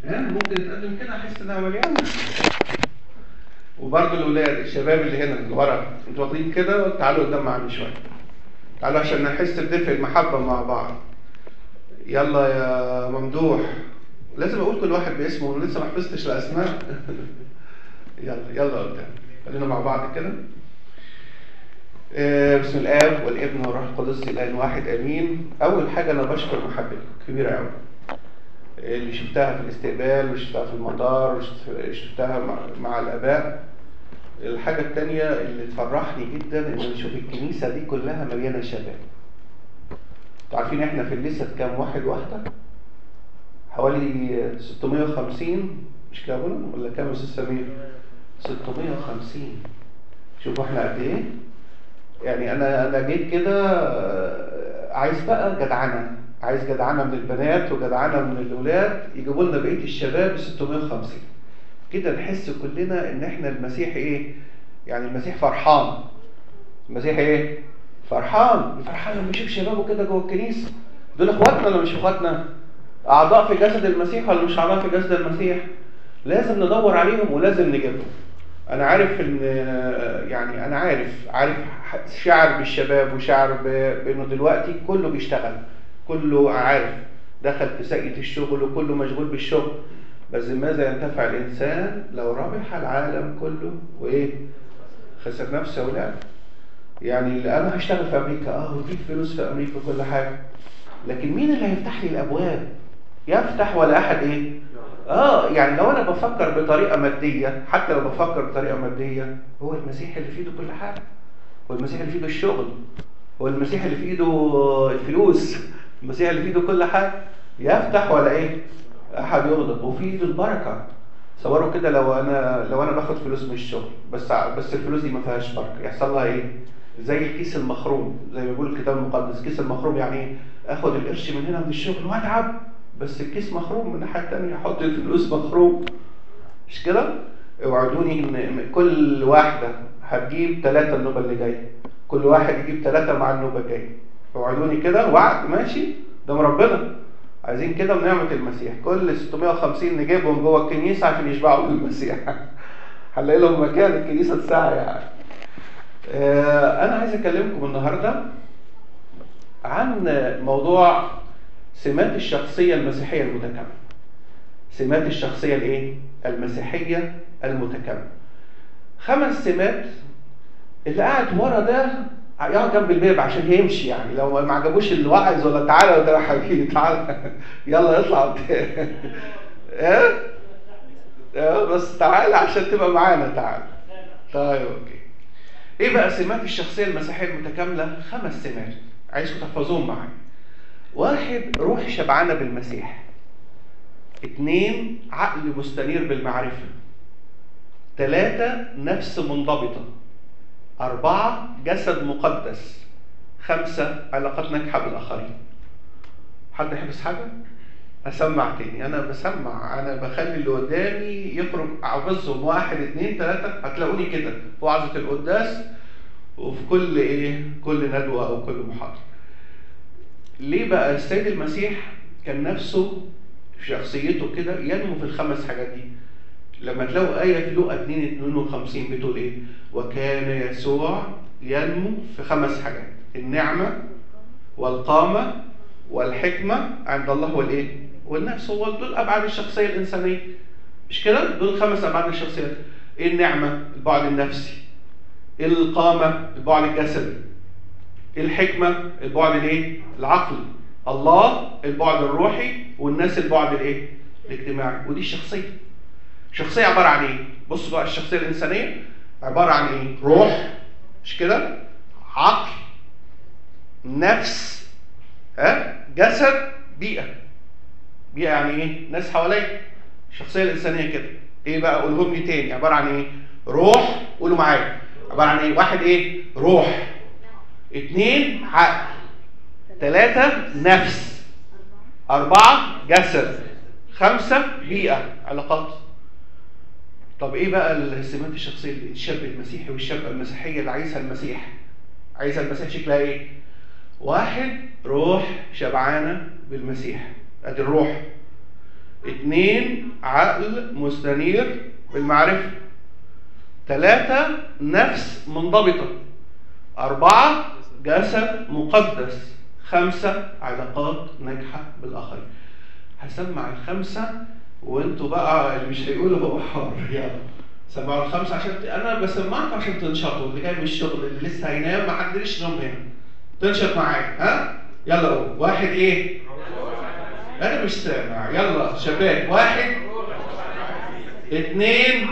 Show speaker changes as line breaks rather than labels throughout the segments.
يعني ممكن تقدم كده احس انها مليانه وبرضه الاولاد الشباب اللي هنا اللي ورا انتوا واخدين كده تعالوا قدام معانا شويه تعالوا عشان نحس بدفء المحبه مع بعض يلا يا ممدوح لازم اقول كل واحد باسمه انا لسه ما حفظتش الاسماء يلا يلا قدام خلينا مع بعض كده آه، بسم الاب والابن والروح القدس الاله واحد امين اول حاجه انا بشكر محبتك كبيره قوي اللي شفتها في الاستقبال وشفتها في المطار وشفتها مع, مع الاباء الحاجه الثانيه اللي تفرحني جدا ان اشوف الكنيسه دي كلها مليانه شباب انتوا عارفين احنا في الليسه كام واحد واحده حوالي 650 مش كده ولا كام يا استاذ سمير 650 شوفوا احنا قد ايه يعني انا انا جيت كده عايز بقى جدعنه عايز جدعنه من البنات وجدعنه من الاولاد يجيبوا لنا بقيه الشباب 650 كده نحس كلنا ان احنا المسيح ايه يعني المسيح فرحان المسيح ايه فرحان فرحان لما يشوف شبابه كده جوه الكنيسه دول اخواتنا ولا مش اخواتنا اعضاء في جسد المسيح ولا مش اعضاء في جسد المسيح لازم ندور عليهم ولازم نجيبهم انا عارف ان يعني انا عارف عارف شعر بالشباب وشعر بانه دلوقتي كله بيشتغل كله عارف دخل في ساقية الشغل وكله مشغول بالشغل بس ماذا ينتفع الانسان لو ربح العالم كله وايه خسر نفسه ولا يعني انا هشتغل في امريكا اه وتجيب فلوس في امريكا وكل حاجه لكن مين اللي هيفتح لي الابواب يفتح ولا احد ايه اه يعني لو انا بفكر بطريقه ماديه حتى لو بفكر بطريقه ماديه هو المسيح اللي في ايده كل حاجه هو المسيح اللي في ايده الشغل هو المسيح اللي في ايده الفلوس المسيح اللي في ايده كل حاجه يفتح ولا ايه احد يغضب وفي ايده البركه تصوروا كده لو انا لو انا باخد فلوس من الشغل بس بس الفلوس دي ما فيهاش بركه يحصل لها ايه زي الكيس المخروم زي ما بيقول الكتاب المقدس كيس المخروم يعني ايه اخد القرش من هنا من الشغل واتعب بس الكيس مخروم من الناحيه الثانيه احط الفلوس مخروم مش كده اوعدوني ان كل واحده هتجيب ثلاثه النوبه اللي جايه كل واحد يجيب ثلاثه مع النوبه الجايه اوعدوني كده وعد ماشي ده من ربنا عايزين كده بنعمه المسيح كل 650 نجيبهم جوه الكنيسه عشان يشبعوا بالمسيح هنلاقي لهم مكان الكنيسه تساعة يعني آه انا عايز اكلمكم النهارده عن موضوع سمات الشخصية المسيحية المتكاملة سمات الشخصية الايه؟ المسيحية المتكاملة خمس سمات اللي قاعد ورا ده يقعد جنب الباب عشان يمشي يعني لو ما عجبوش الوعظ ولا تعالى ولا يا حبيبي تعالى يلا اطلع قدام ايه؟ اه بس تعالى عشان تبقى معانا تعالى طيب اوكي ايه بقى سمات الشخصية المسيحية المتكاملة؟ خمس سمات عايزكم تحفظوهم معايا واحد روح شبعانة بالمسيح اتنين عقل مستنير بالمعرفة تلاتة نفس منضبطة أربعة جسد مقدس خمسة علاقات ناجحة بالآخرين حد يحبس حاجة؟ أسمع تاني أنا بسمع أنا بخلي اللي قدامي يخرج أعوزهم واحد اتنين تلاتة هتلاقوني كده في وعظة القداس وفي كل إيه؟ كل ندوة أو كل محاضرة ليه بقى السيد المسيح كان نفسه في شخصيته كده ينمو في الخمس حاجات دي لما تلاقوا آية في لوقا 2 52 بتقول إيه؟ وكان يسوع ينمو في خمس حاجات النعمة والقامة والحكمة عند الله والإيه؟ والنفس هو دول أبعاد الشخصية الإنسانية مش كده؟ دول خمس أبعاد الشخصية إيه النعمة؟ البعد النفسي القامة البعد الجسدي الحكمة البعد الايه؟ العقلي الله البعد الروحي والناس البعد الايه؟ الاجتماعي ودي الشخصية شخصية عبارة عن ايه؟ بصوا بقى الشخصية الإنسانية عبارة عن ايه؟ روح مش كده؟ عقل نفس ها؟ جسد بيئة بيئة يعني ايه؟ ناس حواليك الشخصية الإنسانية كده ايه بقى؟ قولهم لي تاني عبارة عن ايه؟ روح قولوا معايا عبارة عن ايه؟ واحد ايه؟ روح اثنين عقل ثلاثة نفس أربعة جسد خمسة بيئة علاقات طب ايه بقى السمات الشخصية الشاب المسيحي والشابة المسيحية اللي عايزها المسيح عايزها المسيح شكلها ايه واحد روح شبعانة بالمسيح ادي الروح اتنين عقل مستنير بالمعرفة ثلاثة نفس منضبطة أربعة جسد مقدس خمسة علاقات ناجحة بالآخرين هسمع الخمسة وانتوا بقى اللي مش هيقولوا هو حر يلا سمعوا الخمسة عشان ت... أنا بسمعكم عشان تنشطوا اللي جاي من الشغل اللي لسه هينام ما حدش نوم هنا تنشط معايا ها يلا قول واحد إيه؟ أنا مش سامع يلا شباب واحد اثنين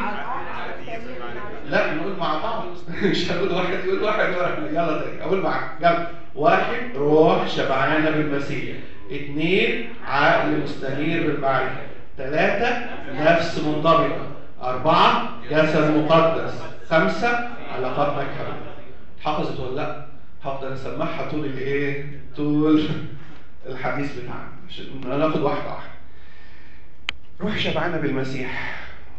لا نقول مع بعض مش هقول واحد يقول واحد واحد يلا تاني اقول معاك يلا واحد روح شبعانه بالمسيح اثنين عقل مستنير بالمعرفه ثلاثة نفس منضبطة أربعة جسد مقدس خمسة علاقات ناجحة حافظت ولا لا؟ هفضل أسمعها طول الإيه؟ طول الحديث بتاعنا عشان ناخد واحدة واحدة روح شبعانة بالمسيح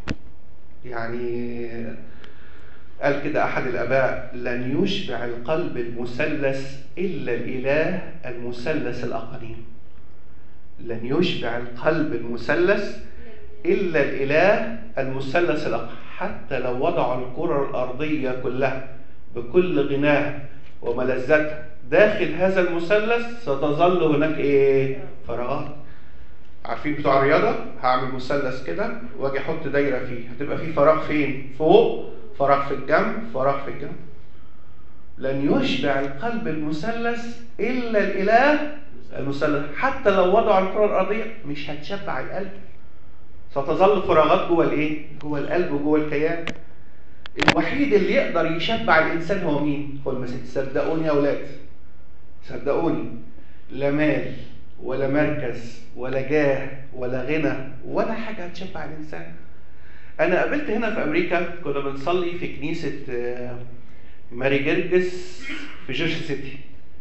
يعني قال كده أحد الآباء لن يشبع القلب المثلث إلا الإله المثلث الأقانيم لن يشبع القلب المثلث إلا الإله المثلث الأقانيم حتى لو وضعوا الكرة الأرضية كلها بكل غناها وملذتها داخل هذا المثلث ستظل هناك إيه؟ فراغات عارفين بتوع الرياضة هعمل مثلث كده واجي احط دايرة فيه هتبقى فيه فراغ فين؟ فوق فراغ في الجنب فراغ في الجنب لن يشبع القلب المثلث الا الاله المثلث حتى لو وضعوا الكره الارضيه مش هتشبع القلب ستظل فراغات جوه الايه جوه القلب وجوه الكيان الوحيد اللي يقدر يشبع الانسان هو مين هو المسيح صدقوني يا اولاد صدقوني لا مال ولا مركز ولا جاه ولا غنى ولا حاجه هتشبع الانسان انا قابلت هنا في امريكا كنا بنصلي في كنيسه ماري جرجس في جورج سيتي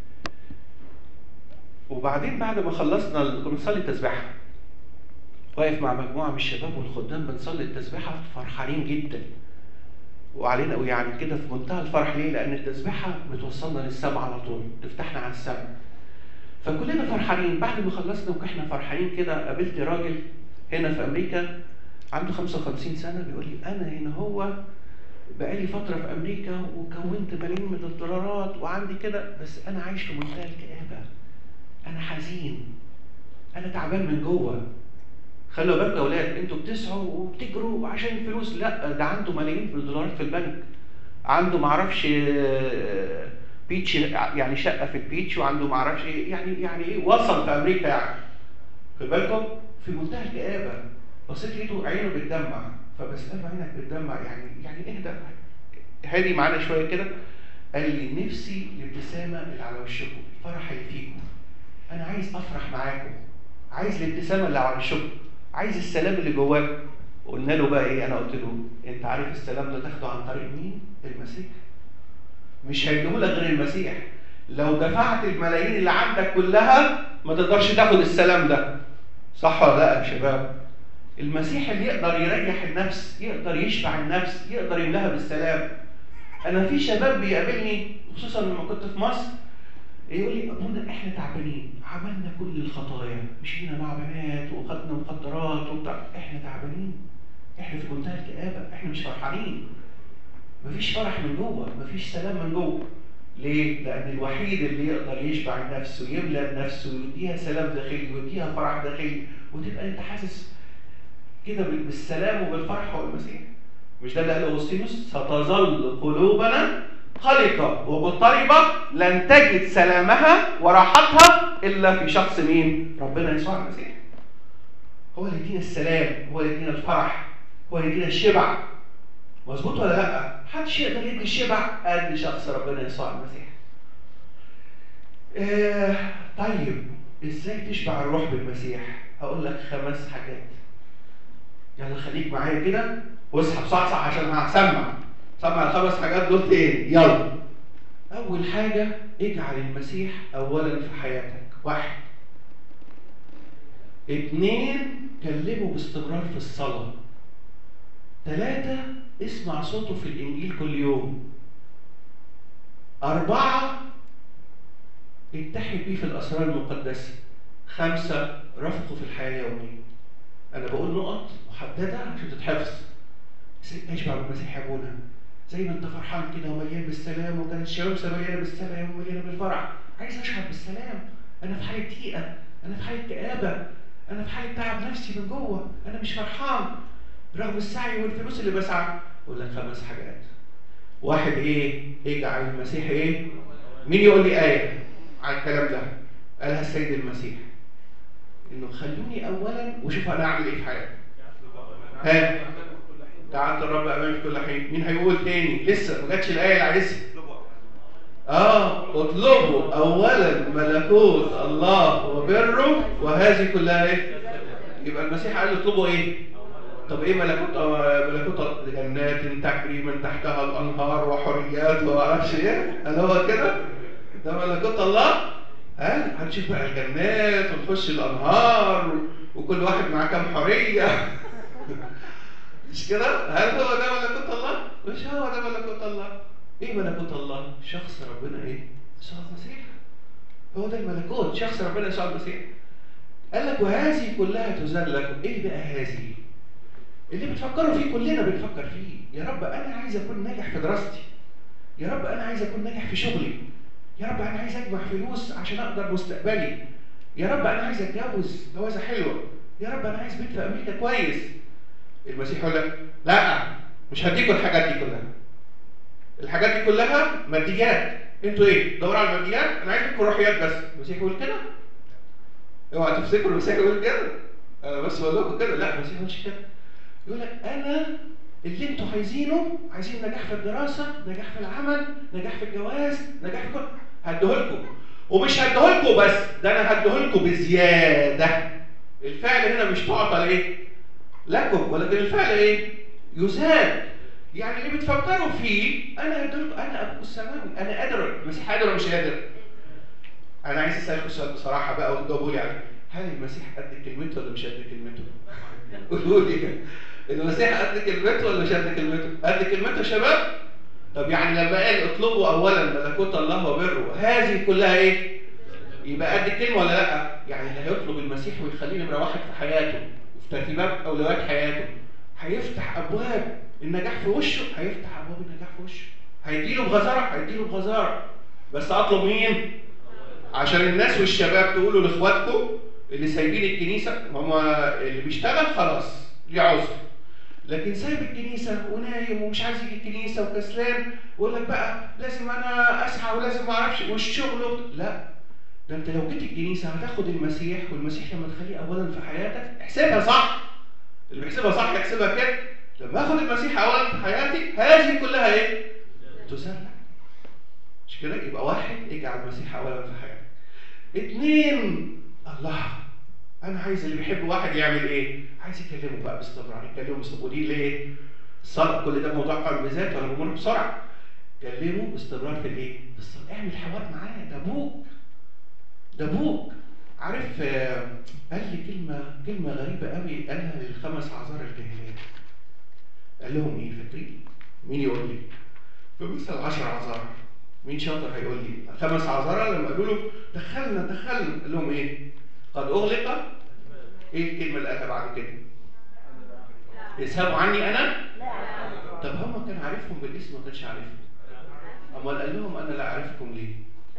وبعدين بعد ما خلصنا كنا بنصلي التسبيحه واقف مع مجموعه من الشباب والخدام بنصلي التسبيحه فرحانين جدا وعلينا يعني كده في منتهى الفرح ليه؟ لان التسبيحه بتوصلنا للسماء على طول تفتحنا على السماء فكلنا فرحانين بعد ما خلصنا واحنا فرحانين كده قابلت راجل هنا في امريكا عنده 55 سنه بيقول لي انا هنا هو بقالي فتره في امريكا وكونت ملايين من الدولارات وعندي كده بس انا عايش في منتهى الكآبه انا حزين انا تعبان من جوه خلوا بالكم يا اولاد انتوا بتسعوا وبتجروا عشان الفلوس لا ده عنده ملايين من الدولارات في البنك عنده معرفش بيتش يعني شقه في البيتش وعنده معرفش ايه يعني يعني ايه وصل في امريكا يعني خد بالكم في منتهى الكآبه بصيت لقيته عينه بتدمع فبسأله عينك بتدمع يعني يعني اهدى هادي معانا شويه كده قال لي نفسي الابتسامه اللي على وشكم الفرح اللي فيكم انا عايز افرح معاكم عايز الابتسامه اللي على وشكم عايز السلام اللي جواكم قلنا له بقى ايه انا قلت له انت عارف السلام ده تاخده عن طريق مين المسيح مش هيديهولك غير المسيح لو دفعت الملايين اللي عندك كلها ما تقدرش تاخد السلام ده صح ولا لا يا شباب المسيح اللي يقدر يريح النفس يقدر يشبع النفس يقدر يملاها بالسلام انا في شباب بيقابلني خصوصا لما كنت في مصر يقول لي ابونا احنا تعبانين عملنا كل الخطايا مشينا مع بنات وخدنا مخدرات وبتاع احنا تعبانين احنا في منتهى الكآبة احنا مش فرحانين مفيش فرح من جوه مفيش سلام من جوه ليه؟ لأن الوحيد اللي يقدر يشبع النفس ويملى النفس ويديها سلام داخلي ويديها فرح داخلي وتبقى أنت حاسس كده بالسلام وبالفرح هو المسيح. مش ده اللي قاله أوغسطينوس؟ ستظل قلوبنا قلقة ومضطربة لن تجد سلامها وراحتها إلا في شخص مين؟ ربنا يسوع المسيح. هو اللي يدينا السلام، هو اللي يدينا الفرح، هو اللي يدينا الشبع. مظبوط ولا لا؟ محدش يقدر يدي الشبع قد شخص ربنا يسوع المسيح. آه طيب ازاي تشبع الروح بالمسيح؟ هقول لك خمس حاجات. يلا خليك معايا كده واصحى بصحصح عشان هسمع. سمع الخمس حاجات دول ايه؟ يلا. أول حاجة اجعل المسيح أولا في حياتك، واحد. اتنين كلمه باستمرار في الصلاة. ثلاثة اسمع صوته في الإنجيل كل يوم أربعة اتحد بيه في الأسرار المقدسة خمسة رفقه في الحياة اليومية أنا بقول نقط محدده عشان تتحفظ اشبع بالمسيح يا ابونا زي ما انت فرحان كده ومليان بالسلام وكانت الشمس مليانه بالسلام ومليانه بالفرح عايز اشعر بالسلام انا في حاله ضيقه انا في حاله كآبه انا في حاله تعب نفسي من جوه انا مش فرحان رغم السعي والفلوس اللي بسعى اقول لك خمس حاجات واحد ايه اجعل المسيح ايه مين يقول لي ايه على الكلام ده قالها السيد المسيح انه خلوني اولا وشوف انا اعمل ايه في حياتي ها تعالى الرب امامي في كل حين مين هيقول تاني لسه ما جاتش الايه اللي عايزها اه اطلبوا اولا ملكوت الله وبره وهذه كلها ايه يبقى المسيح قال اطلبوا ايه طب ايه ملكوت آه ملكوت جنات تجري من تحتها الانهار وحريات وما اعرفش ايه هل هو كده ده ملكوت الله ها هنشوف بقى الجنات ونخش الانهار وكل واحد معاه كام حريه مش كده هل هو ده ملكوت الله مش هو ده ملكوت الله ايه ملكوت الله شخص ربنا ايه يسوع المسيح هو ده الملكوت شخص ربنا يسوع المسيح قال لك وهذه كلها تزال لكم ايه بقى هذه اللي بتفكروا فيه كلنا بنفكر فيه يا رب انا عايز اكون ناجح في دراستي يا رب انا عايز اكون ناجح في شغلي يا رب انا عايز اجمع فلوس عشان اقدر مستقبلي يا رب انا عايز اتجوز جوازه حلوه يا رب انا عايز بيت في امريكا كويس المسيح يقول لك لا مش هديكوا الحاجات دي كلها الحاجات دي كلها ماديات انتوا ايه دوروا على الماديات انا عايز منكم روحيات بس المسيح يقول كده اوعى تفتكروا المسيح يقول كده انا بس بقول لكم كده لا المسيح ما يقولش كده يقول لك انا اللي انتوا عايزينه عايزين نجاح في الدراسه نجاح في العمل نجاح في الجواز نجاح في كل هديهولكم ومش هديهولكم بس ده انا هديهولكم بزياده الفعل هنا مش تعطى لايه لكم ولكن الفعل ايه يزاد يعني اللي بتفكروا فيه انا هديلكم انا ابوك السماوي انا قادر المسيح قادر ولا مش قادر انا عايز اسالكم سؤال بصراحه بقى وتجاوبوا لي عليه هل المسيح قد كلمته ولا مش قد كلمته قولوا لي المسيح قد كلمته ولا مش قد كلمته قد كلمته يا شباب طب يعني لما قال اطلبوا اولا ملكوت الله وبره هذه كلها ايه يبقى قد الكلمه ولا لا يعني اللي هيطلب المسيح ويخليه نمره واحد في حياته وفي ترتيبات اولويات حياته هيفتح ابواب النجاح في وشه هيفتح ابواب النجاح في وشه هيديله بغزاره هيديله بغزاره بس اطلب مين عشان الناس والشباب تقولوا لاخواتكم اللي سايبين الكنيسه هم اللي بيشتغل خلاص ليه عذر لكن سايب الكنيسه ونايم ومش عايز يجي الكنيسه وكسلان ويقول لك بقى لازم انا اسعى ولازم ما اعرفش والشغل لا ده انت لو جيت الكنيسه هتاخد المسيح والمسيح لما تخليه اولا في حياتك احسبها صح اللي بيحسبها صح يحسبها كده لما اخد المسيح اولا في حياتي هذه كلها ايه؟ تسلم مش كده؟ يبقى واحد اجعل المسيح اولا في حياتك. اثنين الله انا عايز اللي بيحب واحد يعمل ايه؟ عايز يكلمه بقى باستمرار يكلمه باستمرار ودي ليه؟ الصلاه كل ده موضوع قلب ذات ولا بمر بسرعه؟ كلمه باستمرار في الايه؟ في الصلاه اعمل حوار معاه ده ابوك ده ابوك عارف آه، قال لي كلمه كلمه غريبه قوي قالها للخمس اعذار الجاهليه قال لهم ايه فاكرين؟ مين يقول لي؟ فمثل 10 اعذار مين شاطر هيقول لي؟ خمس اعذار لما قالوا له دخلنا دخلنا قال لهم ايه؟ قد اغلق ايه الكلمه اللي قالها بعد كده؟ اذهبوا عني انا؟ طب هم كان عارفهم بالاسم ما كانش عارفهم امال قال لهم انا لا اعرفكم ليه؟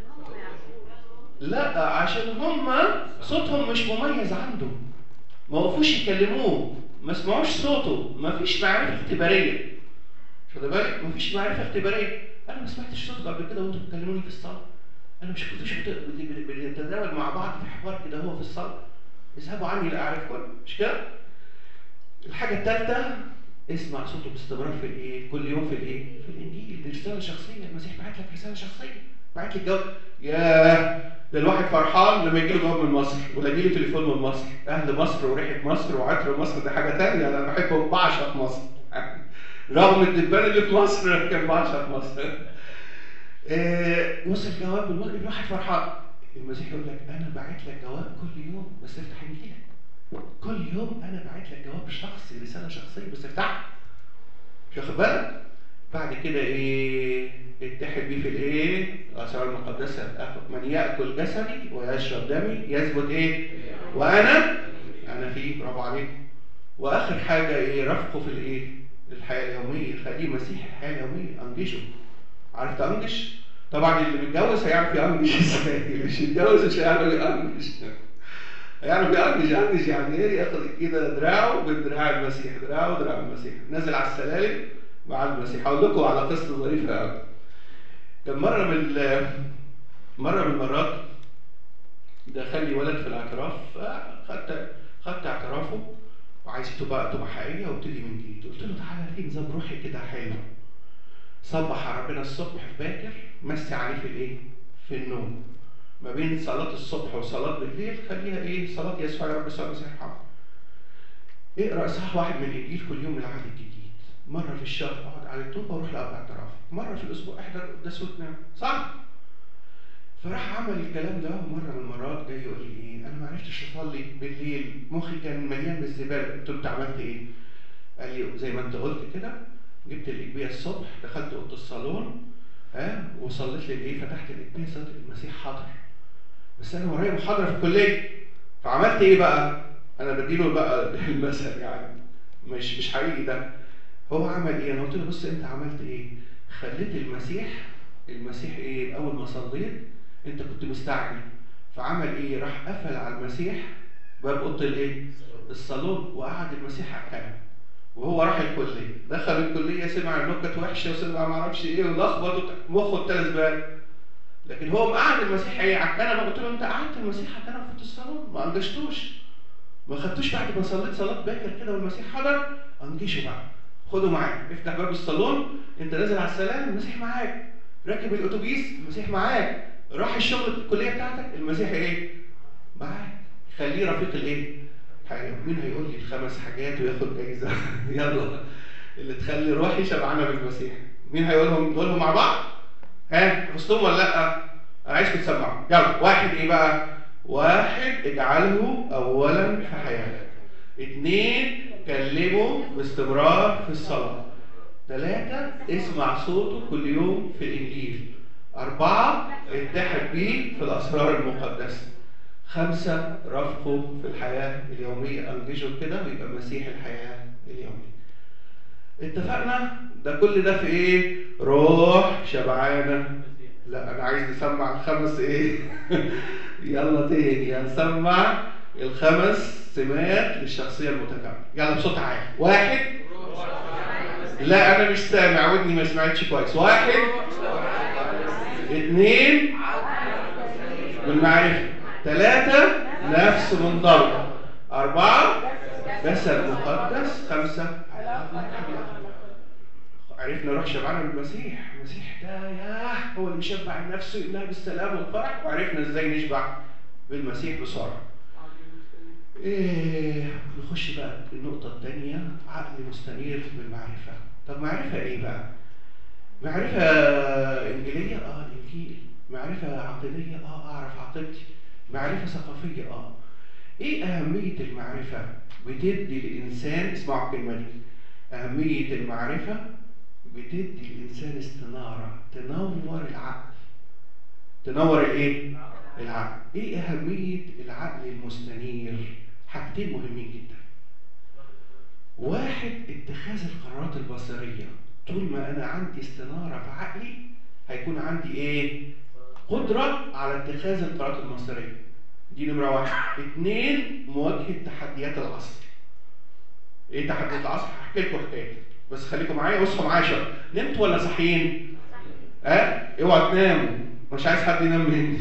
لا عشان هم صوتهم مش مميز عنده ما وقفوش يكلموه ما سمعوش صوته ما فيش معرفه اختباريه خد بالك ما فيش معرفه اختباريه انا ما سمعتش صوتك قبل كده وانتوا بتكلموني في الصلاه انا مش كنتوش بت- بت- بنتداول مع بعض في حوار كده هو في الصلاه اذهبوا عني لا اعرفكم مش كده الحاجه الثالثه اسمع صوته باستمرار في الايه كل يوم في الايه في الانجيل دي رساله شخصيه المسيح بعت لك رساله شخصيه بعت لك جواب ياه ده الواحد فرحان لما يجي له جواب من مصر ولا يجي له تليفون من مصر اهل مصر وريحه مصر وعطر مصر ده حاجه ثانيه انا بحب بعشق مصر رغم الدبان اللي في مصر كان بعشق مصر آه، وصل جواب من مصر الواحد فرحان المسيح يقول لك انا باعت لك جواب كل يوم بس افتح انجيلك كل يوم انا باعت لك جواب شخصي رساله شخصيه بس افتحها مش واخد بالك بعد كده ايه اتحد بيه في الايه الاسرار المقدسه آخد من ياكل جسدي ويشرب دمي يثبت ايه وانا انا فيه برافو عليكم واخر حاجه ايه رفقه في الايه الحياه اليوميه خليه مسيح الحياه اليوميه انجشه عارف تانجش طبعا اللي متجوز هيعرف يانجش ازاي اللي مش متجوز مش هيعرف يانجش هيعرف يانجش يانجش يعني ايه ياخد كده دراعه بدراع المسيح دراعه ودراع المسيح نازل على السلالم مع المسيح هقول لكم على قصه ظريفه قوي كان مره من ال- مره من المرات دخل لي ولد في الاعتراف فخدت خدت اعترافه وعايزته بقى تبقى حقيقيه وابتدي من جديد قلت له تعالى في نظام روحي كده حلو صبح على ربنا الصبح في باكر مسي عليه في الايه؟ في النوم ما بين صلاة الصبح وصلاة بالليل خليها ايه؟ صلاة يسوع يا رب يسوع المسيح يرحمه. اقرا اصحاح واحد من الانجيل كل يوم من العهد الجديد. مرة في الشهر اقعد على التوبة واروح لأب اعتراف. مرة في الأسبوع احضر قداس وتنام. صح؟ فراح عمل الكلام ده ومرة من المرات جاي يقول لي ايه؟ أنا ما عرفتش أصلي بالليل مخي كان مليان بالزبالة. قلت له أنت عملت إيه؟ قال لي زي ما أنت قلت كده جبت الإجبية الصبح دخلت أوضة الصالون ها وصليت لي الايه فتحت الإجبية صليت المسيح حاضر بس أنا ورايا محاضرة في الكلية فعملت إيه بقى؟ أنا بديله بقى المثل يعني مش مش حقيقي ده هو عمل إيه؟ أنا قلت له بص أنت عملت إيه؟ خليت المسيح المسيح إيه؟ أول ما صليت أنت كنت مستعجل فعمل إيه؟ راح قفل على المسيح باب أوضة الإيه؟ الصالون وقعد المسيح على الكنبة وهو راح الكليه دخل الكليه سمع النكت وحشه وسمع ما اعرفش ايه ولخبط مخه اتلز بال لكن هو مقعد المسيح ايه على الكنبه قلت له انت قعدت المسيح على الكنبه في الصالون ما انجشتوش ما خدتوش بعد ما صليت صلاه باكر كده والمسيح حضر انجشه بقى خده معاك افتح باب الصالون انت نازل على السلام المسيح معاك راكب الاتوبيس المسيح معاك راح الشغل الكليه بتاعتك المسيح ايه معاك خليه رفيق الايه حاجة مين هيقول لي الخمس حاجات وياخد جايزة يلا اللي تخلي روحي شبعانة بالمسيح مين هيقولهم نقولهم مع بعض ها حفظتهم ولا لا انا عايزكم تسمعوا يلا واحد ايه بقى واحد اجعله اولا في حياتك اثنين كلمه باستمرار في الصلاة ثلاثة اسمع صوته كل يوم في الإنجيل أربعة اتحد بيه في الأسرار المقدسة خمسة رفقه في الحياة اليومية أنجشه كده ويبقى مسيح الحياة اليومية. اتفقنا؟ ده كل ده في إيه؟ روح شبعانة. لا أنا عايز نسمع الخمس إيه؟ يلا تاني هنسمع الخمس سمات للشخصية المتكاملة. يلا بصوت عالي. واحد لا أنا مش سامع ودني ما سمعتش كويس. واحد اثنين بالمعرفة ثلاثة نفس منضبطة أربعة جسد مقدس خمسة عرفنا روح شبعانة بالمسيح المسيح ده ياه هو اللي بيشبع النفس ويملاها بالسلام والفرح وعرفنا ازاي نشبع بالمسيح بسرعة إيه نخش بقى النقطة الثانية عقل مستنير بالمعرفة طب معرفة ايه بقى؟ معرفة إنجيلية؟ اه الإنجيل معرفة عقيدية؟ اه أعرف عقيدتي معرفة ثقافية اه ايه أهمية المعرفة؟ بتدي الإنسان اسمعوا الكلمة دي أهمية المعرفة بتدي الإنسان استنارة تنور العقل تنور الإيه؟ العقل إيه أهمية العقل المستنير؟ حاجتين مهمين جدا واحد اتخاذ القرارات البصرية طول ما أنا عندي استنارة في عقلي هيكون عندي إيه؟ قدرة على اتخاذ القرارات المصيرية دي نمرة واحد اثنين مواجهة تحديات العصر ايه تحديات العصر؟ هحكي لكم حكاية بس خليكم معايا واصحوا معايا شوية نمتوا ولا صاحيين؟ ها؟ أه؟ اوعوا تناموا مش عايز حد ينام مني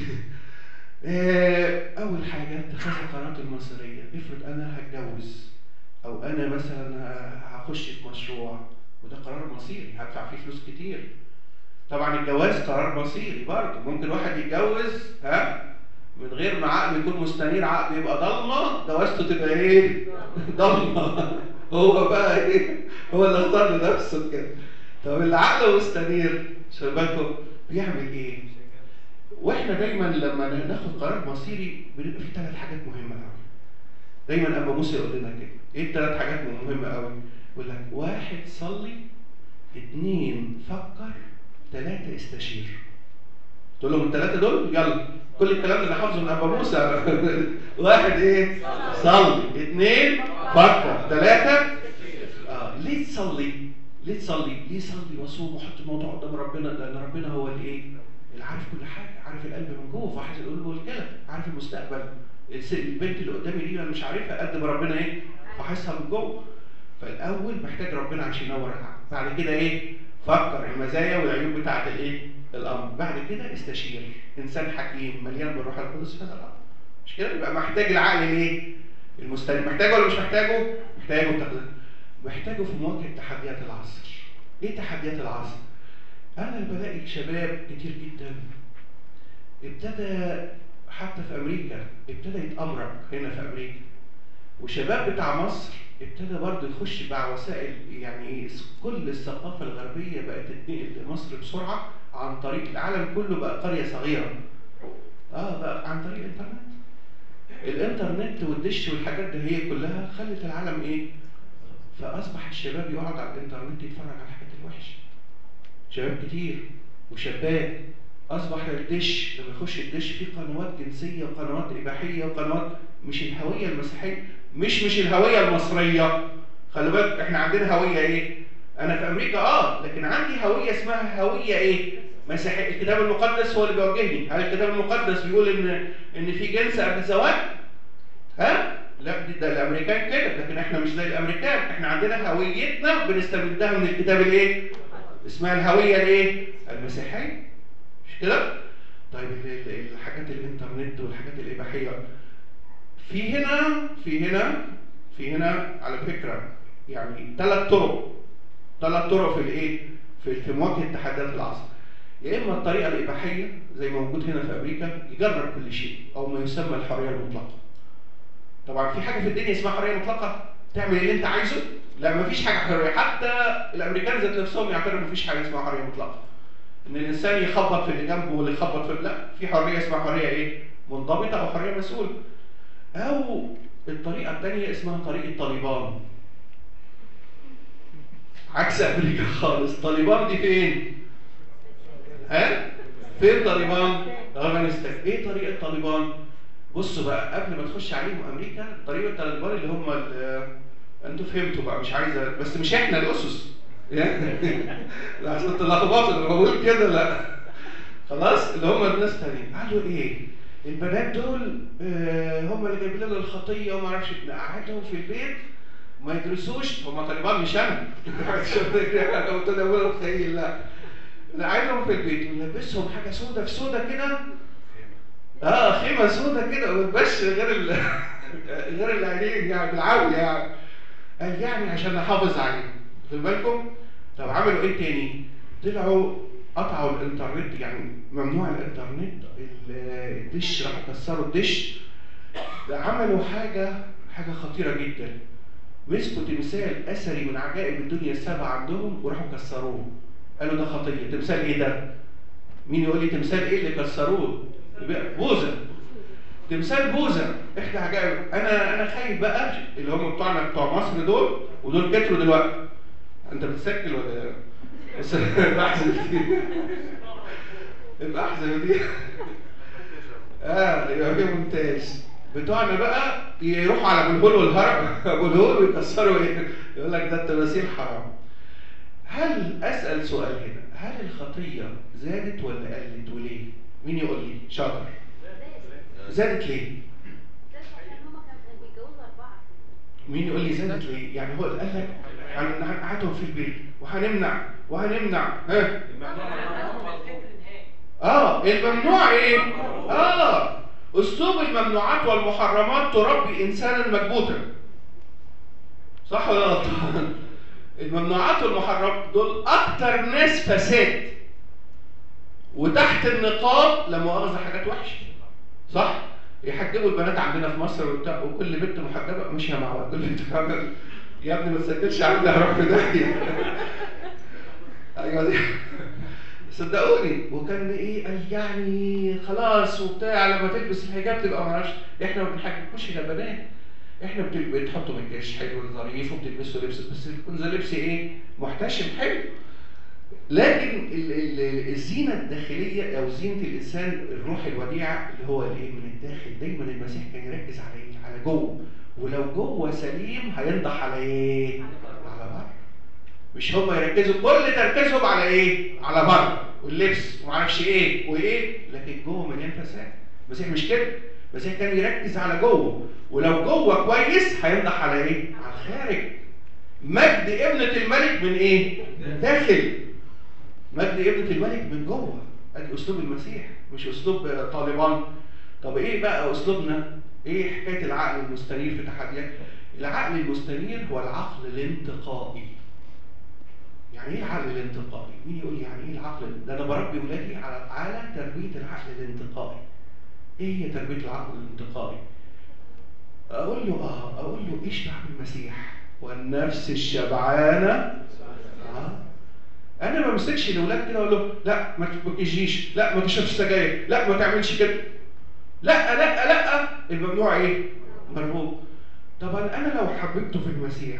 اه أول حاجة اتخاذ القرارات المصيرية افرض أنا هتجوز أو أنا مثلا هخش في مشروع وده قرار مصيري هدفع فيه فلوس كتير طبعا الجواز قرار مصيري برضه ممكن واحد يتجوز ها من غير ما عقله يكون مستنير عقله يبقى ضلمه جوازته تبقى ايه؟ ضلمه هو بقى ايه؟ هو اللي اختار لنفسه كده طب اللي عقله مستنير شبابكم بيعمل ايه؟ واحنا دايما لما ناخد قرار مصيري بنبقى في ثلاث حاجات مهمه قوي دايما ابو موسى يقول لنا كده ايه الثلاث حاجات مهمه قوي؟ يقول لك واحد صلي اثنين فكر ثلاثة استشير تقول لهم الثلاثه دول يلا كل الكلام اللي حافظه من ابو موسى واحد ايه صلي اثنين فكر ثلاثه آه. ليه تصلي ليه تصلي ليه صلي وصوم وحط الموضوع قدام ربنا لان ربنا هو اللي ايه اللي عارف كل حاجه عارف القلب من جوه فعايز يقول له الكلى عارف المستقبل الس- البنت اللي قدامي دي انا مش عارفها قد ما ربنا ايه فحاسها من جوه فالاول محتاج ربنا عشان ينور العقل بعد كده ايه فكر المزايا والعيوب بتاعه الايه الامر بعد كده استشير انسان حكيم مليان بالروح القدس في هذا الامر مش كده يبقى محتاج العقل ليه المستند محتاجه ولا مش محتاجه محتاجه بتقدير محتاجه في مواجهه تحديات العصر ايه تحديات العصر انا بلاقي شباب كتير جدا ابتدى حتى في امريكا ابتدى يتامرك هنا في امريكا والشباب بتاع مصر ابتدى برضه يخش مع وسائل يعني ايه كل الثقافه الغربيه بقت تتنقل لمصر بسرعه عن طريق العالم كله بقى قريه صغيره اه بقى عن طريق الانترنت الانترنت والدش والحاجات دي هي كلها خلت العالم ايه فاصبح الشباب يقعد على الانترنت يتفرج على الحاجات الوحشه شباب كتير وشابات اصبح الدش لما يخش الدش في قنوات جنسيه وقنوات اباحيه وقنوات مش الهويه المسيحيه مش مش الهويه المصريه خلي بالك احنا عندنا هويه ايه انا في امريكا اه لكن عندي هويه اسمها هويه ايه مسيحيه الكتاب المقدس هو اللي بيوجهني هل الكتاب المقدس بيقول ان ان في جنس قبل الزواج ها لا دي- ده الامريكان كده لكن احنا مش زي الامريكان احنا عندنا هويتنا بنستمدها من الكتاب الايه اسمها الهويه الايه المسيحيه مش كده طيب ال- ال- الحاجات الانترنت والحاجات الاباحيه في هنا في هنا في هنا على فكره يعني ثلاث طرق ثلاث طرق في الايه في في مواجهه تحديات العصر يا اما الطريقه الاباحيه زي ما موجود هنا في امريكا يجرب كل شيء او ما يسمى الحريه المطلقه طبعا في حاجه في الدنيا اسمها حريه مطلقه تعمل اللي انت عايزه لا مفيش حاجه حريه حتى الامريكان ذات نفسهم يعتبروا مفيش حاجه اسمها حريه مطلقه ان الانسان يخبط في اللي جنبه واللي يخبط في لا في حريه اسمها حريه ايه منضبطه او حريه مسؤوله او الطريقه الثانيه اسمها طريقه طالبان عكس امريكا خالص طالبان دي فين ها فين طالبان افغانستان ايه طريقه طالبان بصوا بقى قبل ما تخش عليهم امريكا طريقه طالبان اللي هم ال- انتوا فهمتوا بقى مش عايز أ- بس مش احنا الاسس لا عشان تلخبطوا لما بقول كده لا خلاص اللي هم الناس تانيين قالوا ايه البنات دول آه، هم اللي جايبين لنا الخطيه وما اعرفش قعدهم في البيت ما يدرسوش هم طالبان مش انا انا قلت له ولا متخيل لا لا عايزهم في البيت ونلبسهم حاجه سودة في سودة كده اه خيمه سودة كده وما تبقاش غير ال... غير العينين يعني بالعافيه يعني قال يعني عشان نحافظ عليهم خد بالكم طب عملوا ايه تاني؟ طلعوا قطعوا الانترنت يعني ممنوع الانترنت ال- الدش راحوا كسروا الدش ده عملوا حاجه حاجه خطيره جدا مسكوا تمثال اثري من عجائب الدنيا السبع عندهم وراحوا كسروه قالوا ده خطيه تمثال ايه ده؟ مين يقول لي تمثال ايه اللي كسروه؟ بوذا تمثال بوذا احدى عجائب انا انا خايف بقى اللي هم بتوعنا بتوع مصر دول ودول كتروا دلوقتي انت بتسجل ولا إيه؟ بس بحزن دي بحزن دي اه يبقى في مونتاج بتوعنا بقى يروحوا على ابو الهول والهرم ابو الهول ويكسروا ايه يقول لك ده التماثيل حرام هل اسال سؤال هنا هل الخطيه زادت ولا قلت وليه مين يقول لي شاطر زادت ليه مين يقول لي زادت ليه يعني هو قال لك هن- هنقعدهم في البيت وهنمنع وهنمنع ها اه الممنوع ايه اه اسلوب الممنوعات والمحرمات تربي انسانا مكبوتا صح ولا غلط الممنوعات والمحرمات دول اكتر ناس فساد وتحت النقاب لا مؤاخذه حاجات وحشه صح يحجبوا البنات عندنا في مصر وبتاع وكل بنت محجبه ماشيه مع بعض كل بنت محجبه يا ابني ما تسجلش عندي هروح في داهيه ايوه دي صدقوني وكان ايه قال يعني خلاص وبتاع لما تلبس الحجاب تبقى ما اعرفش احنا ما بنحجبكوش يا بنات احنا بت- بتحطوا مكياج حلو ظريف وبتلبسوا لبس بس يكون زي لبس ايه محتشم حلو لكن ال- ال- الزينه الداخليه او زينه الانسان الروح الوديعه اللي هو الايه من الداخل دايما المسيح كان يركز على ايه؟ على جوه ولو جوه سليم هينضح على ايه؟ على بره مش هم يركزوا كل تركيزهم على ايه؟ على بره واللبس ومعرفش ايه وايه لكن جوه مليان فساد المسيح مش كده المسيح كان يركز على جوه ولو جوه كويس هينضح على ايه؟ على الخارج مجد ابنة الملك من ايه؟ من داخل مجد ابنة الملك من جوه ادي اسلوب المسيح مش اسلوب طالبان طب ايه بقى اسلوبنا؟ ايه حكايه العقل المستنير في تحديات؟ العقل المستنير هو العقل الانتقائي يعني ايه العقل الانتقائي؟ مين يقول لي يعني ايه العقل؟ ده انا بربي ولادي على على تربيه العقل الانتقائي. ايه هي تربيه العقل الانتقائي؟ اقول له اه اقول له اشبع بالمسيح والنفس الشبعانه آه. انا ما بمسكش الاولاد كده اقول له لا ما تجيش لا ما تشربش سجاير لا ما تعملش كده لا لا لا الممنوع ايه؟ مرغوب طبعا انا لو حببته في المسيح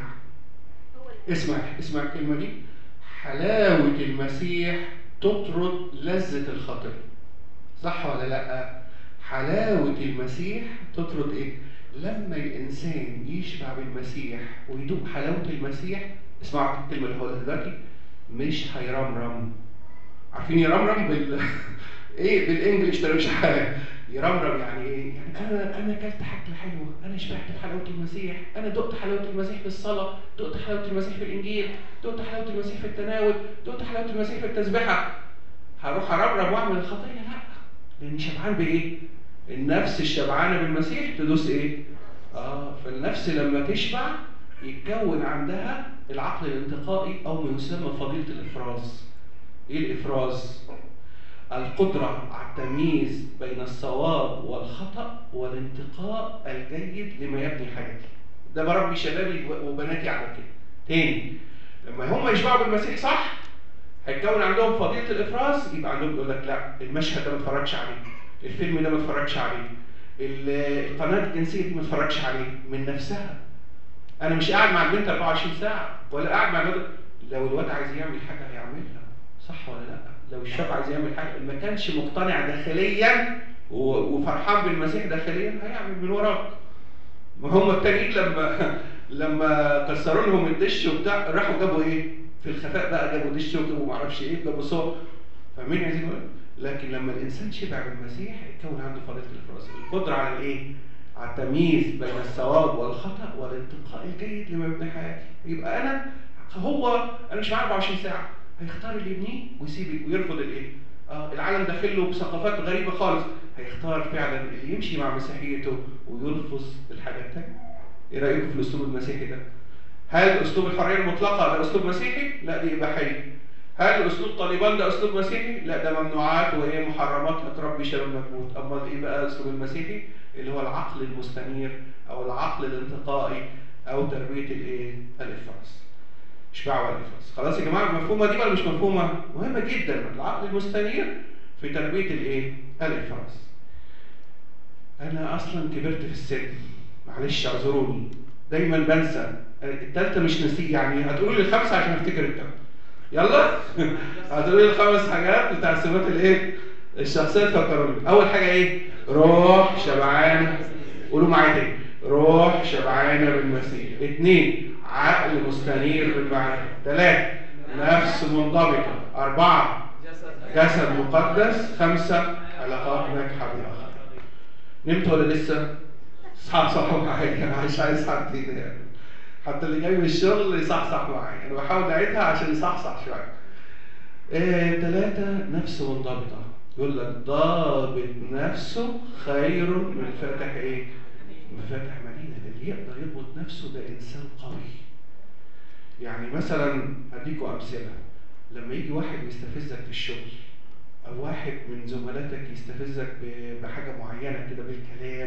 اسمع اسمع الكلمه دي حلاوه المسيح تطرد لذه الخطيه صح ولا لا حلاوه المسيح تطرد ايه لما الانسان يشبع بالمسيح ويدوق حلاوه المسيح اسمعوا الكلمه اللي هقولها دلوقتي مش هيرمرم عارفين يرمرم بال ايه بالانجلش ده مش حاجه يرمرم يعني ايه؟ يعني انا انا اكلت حاجه حلوه، انا شبعت بحلاوه المسيح، انا دقت حلاوه المسيح في الصلاه، دقت حلاوه المسيح في الانجيل، دقت حلاوه المسيح في التناول، دقت حلاوه المسيح في التسبيحه. هروح ارمرم واعمل الخطيه؟ لا، لاني شبعان بايه؟ النفس الشبعانه بالمسيح تدوس ايه؟ اه فالنفس لما تشبع يتكون عندها العقل الانتقائي او ما يسمى فضيله الافراز. ايه الافراز؟ القدرة على التمييز بين الصواب والخطأ والانتقاء الجيد لما يبني حياتي. ده بربي شبابي وبناتي على كده. تاني لما هم يشبعوا بالمسيح صح هيتكون عندهم فضيلة الإفراز يبقى عندهم يقول لك لا المشهد ده ما اتفرجش عليه، الفيلم ده ما اتفرجش عليه، القناة الجنسية دي ما اتفرجش عليه من نفسها. أنا مش قاعد مع البنت 24 ساعة ولا قاعد مع الواد لو الواد عايز يعمل حاجة هيعملها صح ولا لأ؟ لو الشاب عايز يعمل حاجه ما كانش مقتنع داخليا وفرحان بالمسيح داخليا هيعمل من وراك ما هم التانيين لما لما كسروا لهم الدش وبتاع راحوا جابوا ايه؟ في الخفاء بقى جابوا دش وجابوا معرفش ايه جابوا صور فاهمين عايزين لكن لما الانسان شبع بالمسيح اتكون عنده فضيله الافراز القدره على الايه؟ على التمييز بين الصواب والخطا والانتقاء الجيد لما يبني حياتي يبقى انا هو انا مش معاه 24 ساعه هيختار اللي يبنيه ويسيب ويرفض الايه؟ آه العالم داخل له بثقافات غريبه خالص هيختار فعلا اللي يمشي مع مسيحيته ويرفض الحاجات الثانيه. ايه رايكم في الاسلوب المسيحي ده؟ هل اسلوب الحريه المطلقه ده اسلوب مسيحي؟ لا دي اباحيه. هل اسلوب طالبان ده اسلوب مسيحي؟ لا ده ممنوعات وايه محرمات هتربي شباب مكبوت، امال ايه بقى الاسلوب المسيحي؟ اللي هو العقل المستنير او العقل الانتقائي او تربيه الايه؟ الافراز. اشباع والافراز خلاص يا جماعه المفهومه دي ولا مش مفهومه مهمه جدا العقل المستنير في تربيه الايه الافراز انا اصلا كبرت في السن معلش اعذروني دايما بنسى الثالثه مش نسيه يعني هتقولوا لي الخمسه عشان افتكر الثالثه يلا هتقولوا لي الخمس حاجات بتاع سمات الايه الشخصيه تفكروني اول حاجه ايه روح شبعانه قولوا معايا تاني روح شبعانه بالمسيح اثنين عقل مستنير بالمعرفة ثلاثة نفس منضبطة أربعة جسد مقدس خمسة علاقات ناجحة بالآخر نمت ولا لسه؟ صحصحوا معايا أنا مش عايز حد يعني حتى اللي جاي من الشغل يصحصح معايا أنا بحاول أعيدها عشان يصحصح شوية إيه ثلاثة نفس منضبطة يقول لك ضابط نفسه خير من فاتح إيه؟ من فاتح مدينة اللي يقدر يضبط نفسه ده إنسان قوي يعني مثلا اديكم امثله لما يجي واحد يستفزك في الشغل او واحد من زملاتك يستفزك بحاجه معينه كده بالكلام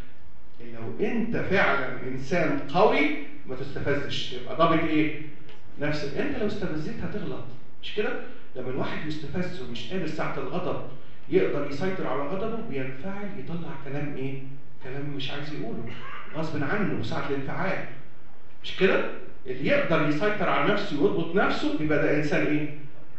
لو انت فعلا انسان قوي ما تستفزش يبقى ضابط ايه نفسك انت لو استفزيت هتغلط مش كده لما الواحد يستفز ومش قادر ساعه الغضب يقدر يسيطر على غضبه بينفعل يطلع كلام ايه كلام مش عايز يقوله غصب عنه ساعه الانفعال مش كده اللي يقدر يسيطر على نفسه ويضبط نفسه يبقى ده انسان ايه؟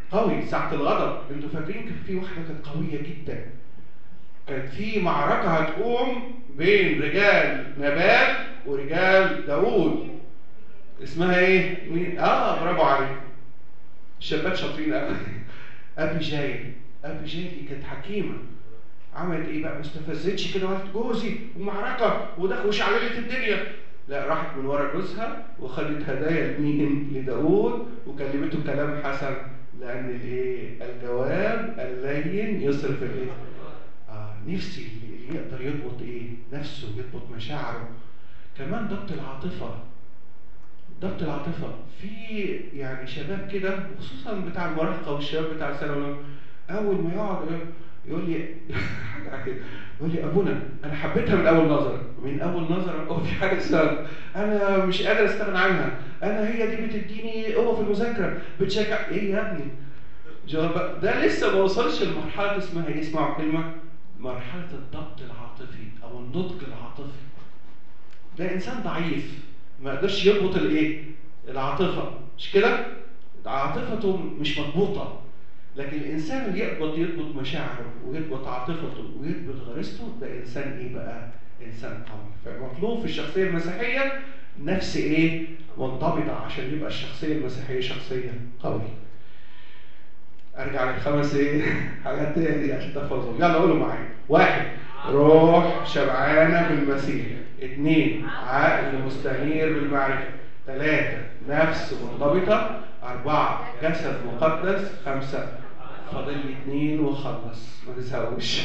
قوي ساعة الغضب انتوا فاكرين كان في واحدة كانت قوية جدا كانت في معركة هتقوم بين رجال نبال ورجال داوود اسمها ايه؟ مين؟ اه برافو عليك الشباب شاطرين قوي ابي جاي ابي جاي دي كانت حكيمه عملت ايه بقى ما استفزتش كده وقالت جوزي ومعركه ودخل وشعللت الدنيا لا راحت من ورا جوزها وخدت هدايا لمين؟ لداوود وكلمته كلام حسن لان الايه؟ الجواب اللين يصرف الايه؟ آه نفسي اللي يقدر يضبط ايه؟ نفسه يضبط مشاعره كمان ضبط العاطفه ضبط العاطفه في يعني شباب كده وخصوصا بتاع المراهقه والشباب بتاع الثانوي اول ما يقعد يقول لي حاجه كده يقول لي ابونا انا حبيتها من اول نظره من اول نظره هو في حاجه اسمها انا مش قادر استغنى عنها انا هي دي بتديني قوه في المذاكره بتشجع ايه يا ابني جواب ده لسه ما وصلش لمرحله اسمها ايه اسمعوا كلمه مرحله الضبط العاطفي او النضج العاطفي ده انسان ضعيف ما يقدرش يربط الايه العاطفه مش كده عاطفته مش مضبوطه لكن الانسان اللي يقبض يضبط مشاعره ويضبط عاطفته ويضبط غريزته ده انسان ايه بقى انسان قوي فالمطلوب في الشخصيه المسيحيه نفس ايه منضبطه عشان يبقى الشخصيه المسيحيه شخصيه قويه ارجع للخمس ايه حاجات تاني عشان تحفظهم يلا قولوا معايا واحد روح شبعانه بالمسيح اثنين عقل مستنير بالمعرفه ثلاثه نفس منضبطه أربعة جسد مقدس خمسة فاضل لي اثنين وخلص ما تزهقوش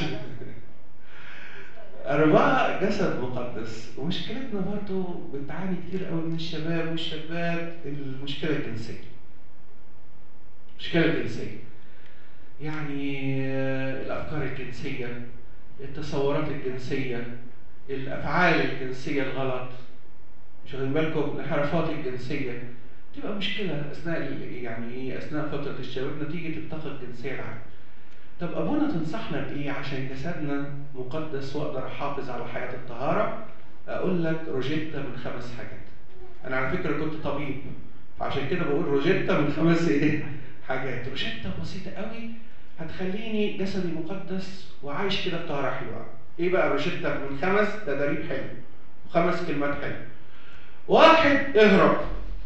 أربعة جسد مقدس ومشكلتنا برضو بتعاني كتير قوي من الشباب والشابات المشكلة الجنسية المشكلة الجنسية يعني الأفكار الجنسية التصورات الجنسية الأفعال الجنسية الغلط مش واخدين بالكم الانحرافات الجنسية تبقى مشكلة أثناء يعني إيه أثناء فترة الشباب نتيجة الطاقة الجنسية العالية. طب أبونا تنصحنا بإيه عشان جسدنا مقدس وأقدر أحافظ على حياة الطهارة؟ أقول لك روجيتا من خمس حاجات. أنا على فكرة كنت طبيب فعشان كده بقول روجيتا من خمس إيه؟ حاجات. روجيتا بسيطة قوي هتخليني جسدي مقدس وعايش كده بطهارة حلوة. إيه بقى روجيتا من خمس تدريب حلو وخمس كلمات حلوة. واحد اهرب